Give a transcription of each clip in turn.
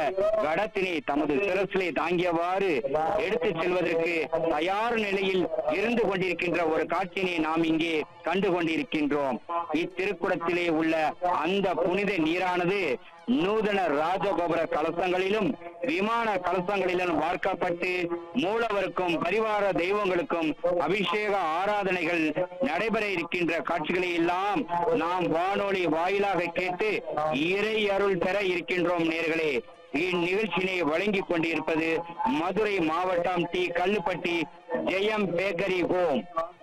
கடத்தினை தமது சிரசிலே தாங்கியவாறு எடுத்துச் செல்வதற்கு தயார் நிலையில் இருந்து கொண்டிருக்கின்ற ஒரு காட்சியினை நாம் இங்கே கண்டு கொண்டிருக்கின்றோம் இத்திருக்குடத்திலே உள்ள அந்த புனித நீரானது நூதன ராஜகோபுர கலசங்களிலும் விமான கலசங்களிலும் வார்க்கப்பட்டு மூலவருக்கும் பரிவார தெய்வங்களுக்கும் அபிஷேக ஆராதனைகள் நடைபெற இருக்கின்ற காட்சிகளை எல்லாம் நாம் வானொலி வாயிலாக கேட்டு இறை அருள் பெற இருக்கின்றோம் நேர்களே இந்நிகழ்ச்சியினை வழங்கிக் கொண்டிருப்பது மதுரை மாவட்டம் T Kallupatti Jayam bakery home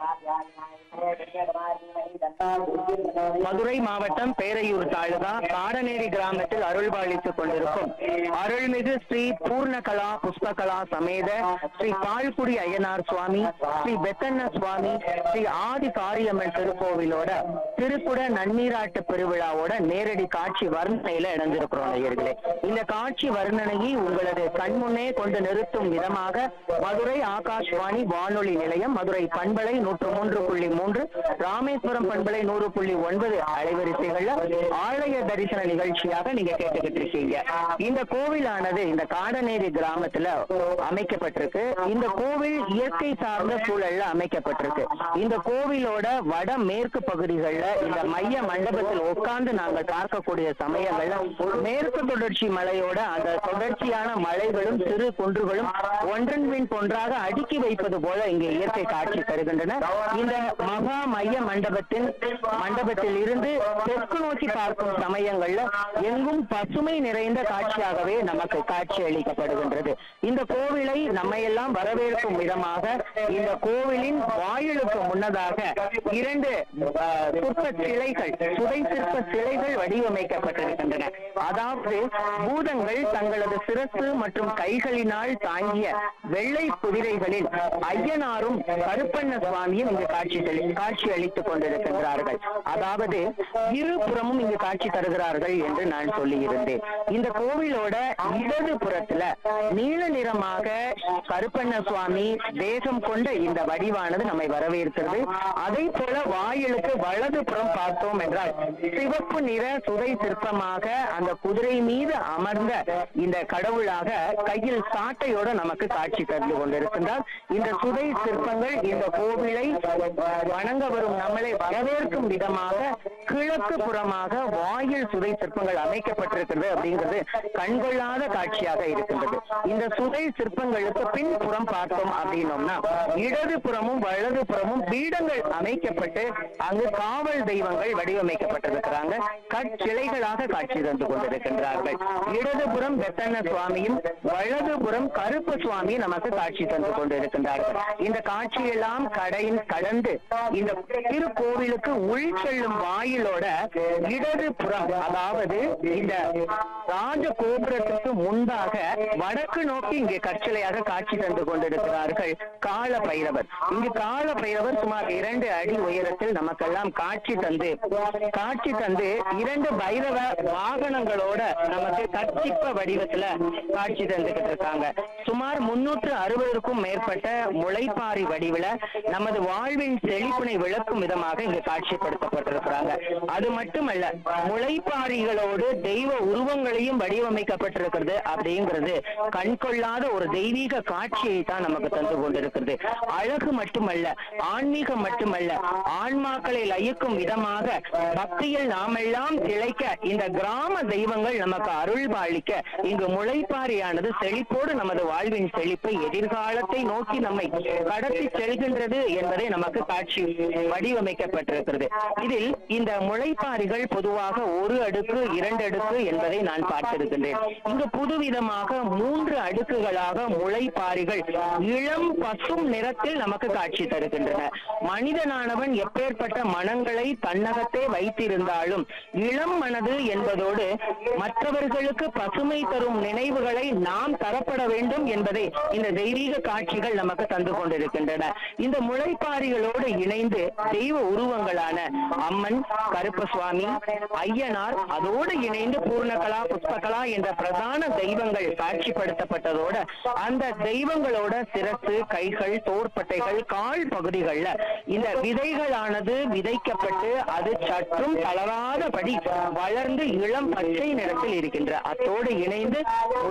Madurai மாவட்டம் பேரையூர் தாலுகா காடநேரி கிராமத்தில் அருள்பாலித்துக் கொண்டிருக்கும் அருள்மிகு ஸ்ரீ பூர்ணகலா புஷ்பகலா சமேத ஸ்ரீ பால்குடி ஐயனார் சுவாமி ஸ்ரீ பெத்தண்ண சுவாமி ஸ்ரீ ஆதி காரியம்மன் திருக்கோவிலோட திருக்குட நன்னீராட்டு பெருவிழாவோட நேரடி காட்சி வர்ணனையில இணைஞ்சிருக்கிறோம் நேயர்களே இந்த காட்சி வர்ணனையை உங்களது கண்முன்னே கொண்டு நிறுத்தும் விதமாக மதுரை ஆகாஷ்வாணி வானொலி நிலையம் மதுரை பண்பலை நூற்று மூன்று புள்ளி மூன்று ராமேஸ்வரம் பண்பலை நூறு புள்ளி ஒன்பது அலைவரிசைகள்ல ஆலய தரிசன நிகழ்ச்சியாக நீங்க கேட்டுக்கிட்டு இருக்கீங்க இந்த கோவிலானது இந்த காடநேரி கிராமத்துல அமைக்கப்பட்டிருக்கு இந்த கோவில் இயற்கை சார்ந்த சூழல்ல அமைக்கப்பட்டிருக்கு இந்த கோவிலோட வட மேற்கு பகுதிகளில் இந்த மைய மண்டபத்தில் உட்கார்ந்து நாங்கள் பார்க்கக்கூடிய சமயங்கள்ல மேற்கு தொடர்ச்சி மலையோட அந்த தொடர்ச்சியான மலைகளும் சிறு குன்றுகளும் ஒன்றன் பின் ஒன்றாக அடுக்கி வைப்பது போல இங்கே இயற்கை காட்சி தருகின்றன இந்த மகா மைய மண்டபத்தின் மண்டபத்தில் இருந்து தெற்கு நோக்கி பார்க்கும் சமயங்கள்ல எங்கும் பசுமை நிறைந்த காட்சியாகவே நமக்கு காட்சி அளிக்கப்படுகின்றது இந்த கோவிலை நம்மையெல்லாம் வரவேற்கும் விதமாக இந்த கோவிலின் வாயிலுக்கு முன்னதாக இரண்டு அஹ், சிற்ப சிலைகள் சுதை சிற்ப சிலைகள் வடிவமைக்கப்பட்டிருக்கின்றன அதாவது பூதங்கள் தங்களது சிரசு மற்றும் கைகளினால் தாங்கிய வெள்ளை குதிரைகளில் ஐயனாரும் கருப்பண்ண சுவாமியும் இங்கு காட்சி தெளி- காட்சி அளித்துக் கொண்டிருக்கின்றார்கள் அதாவது இருபுறமும் இங்கு காட்சி தருகிறார்கள் என்று நான் சொல்லியிருந்தேன் இந்த கோவிலோட இடது புறத்துல நீல நிறமாக கருப்பண்ண சுவாமி தேசம் கொண்ட இந்த வடிவானது நம்மை வரவேற்கிறது அதை போல வாயிலுக்கு வலது புறம் பார்த்தோம் என்றால் சிவப்பு நிற சுதை சிற்பமாக அந்த குதிரை மீது அமர்ந்த இந்த கடவுளாக கையில் சாட்டையோட நமக்கு காட்சி தந்து கொண்டிருக்கின்றார் இந்த சுதை சிற்பங்கள் இந்த கோவிலை வணங்க வரும் நம்மளை வரவேற்கும் விதமாக கிழக்கு புறமாக வாயில் சுதை சிற்பங்கள் அமைக்கப்பட்டிருக்கிறது அப்படிங்கிறது கண்கொள்ளாத காட்சியாக இருக்கின்றது இந்த சுதை சிற்பங்களுக்கு பின்புறம் பார்த்தோம் அப்படின்னோம்னா இடது புறமும் வலது புறமும் பீடங்கள் அமைக்கப்பட்டு அங்கு காவல் தெய்வங்கள் வடிவமைக்கப்பட்டிருக்கிறாங்க கற்சிலைகளாக காட்சி தந்து கொண்டிருக்கின்றார்கள் இடதுபுறம் பெத்தண்ண சுவாமியும் வலதுபுறம் கருப்பு சுவாமி நமக்கு காட்சி தந்து கொண்டிருக்கின்றார்கள் இந்த காட்சியெல்லாம் கடையின் கடந்து இந்த திருக்கோவிலுக்கு உள் செல்லும் வாயிலோட இடது புறம் அதாவது இந்த ராஜ கோபுரத்துக்கு முன்பாக வடக்கு நோக்கி இங்கே கற்சிலையாக காட்சி தந்து கொண்டிருக்கிறார்கள் கால பைரவர் இங்கு கால பைரவர் சுமார் இரண்டு அடி உயரத்தில் நமக்கெல்லாம் காட்சி தந்து காட்சி தந்து இரண்டு பைரவ வாகனங்களோட நமக்கு கற்சிப்ப வடிவத்துல காட்சி தந்துகிட்டு இருக்காங்க சுமார் முன்னூற்று அறுபதுக்கும் மேற்பட்ட முளைப்பாரி வடிவில நமது வாழ்வின் செழிப்பினை விளக்கும் விதமாக இங்கு காட்சிப்படுத்தப்பட்டிருக்கிறாங்க அது மட்டுமல்ல முளைப்பாரிகளோடு தெய்வ உருவங்களையும் வடிவமைக்கப்பட்டிருக்கிறது அப்படிங்கிறது கண்கொள்ளாத ஒரு தெய்வீக காட்சியை தான் நமக்கு தந்து கொண்டிருக்கிறது அழகு மட்டுமல்ல ஆன்மீகம் மட்டுமல்ல ஆன்மாக்களை லயிக்கும் விதமாக பக்தியில் நாமெல்லாம் திளைக்க இந்த கிராம தெய்வங்கள் நமக்கு அருள் பாலிக்க இங்கு முளைப்பாரியானது செழிப்போடு நமது வாழ்வின் செழிப்பை எதிர்காலத்தை நோக்கி நம்மை கடத்தி செல்கின்றது என்பதை நமக்கு காட்சி வடிவமைக்கப்பட்டிருக்கிறது இதில் இந்த முளைப்பாரிகள் பொதுவாக ஒரு அடுக்கு இரண்டு அடுக்கு என்பதை நான் பார்த்திருக்கின்றேன் இங்கு புதுவிதமாக மூன்று அடுக்குகளாக முளைப்பாரிகள் இளம் பசும் நிறத்தில் நமக்கு காட்சி தருகின்றன மனிதனானவன் எப்பேற்பட்ட மனங்களை தன்னகத்தே வைத்திருந்தாலும் இளம் மனது என்பதோடு மற்றவர்களுக்கு பசுமை தரும் நினைவுகளை நாம் தரப்பட வேண்டும் என்பதை இந்த தெய்வீக காட்சிகள் நமக்கு தந்து கொண்டிருக்கின்றன இந்த முளைப்பாரிகளோடு இணைந்து தெய்வ உருவங்களான அம்மன் கருப்பசுவாமி ஐயனார் அதோடு இணைந்து பூர்ணகலா புஷ்பகலா என்ற பிரதான தெய்வங்கள் காட்சிப்படுத்தப்பட்டதோட அந்த தெய்வங்களோட சிரசு கைகள் தோள்பட்டைகள் கால் பகுதிகள்ல இந்த விதைகளானது விதைக்கப்பட்டு அது சற்றும் தளராதபடி வளர்ந்து இளம் பச்சை நிறத்தில் இருக்கின்ற அத்தோடு இணைந்து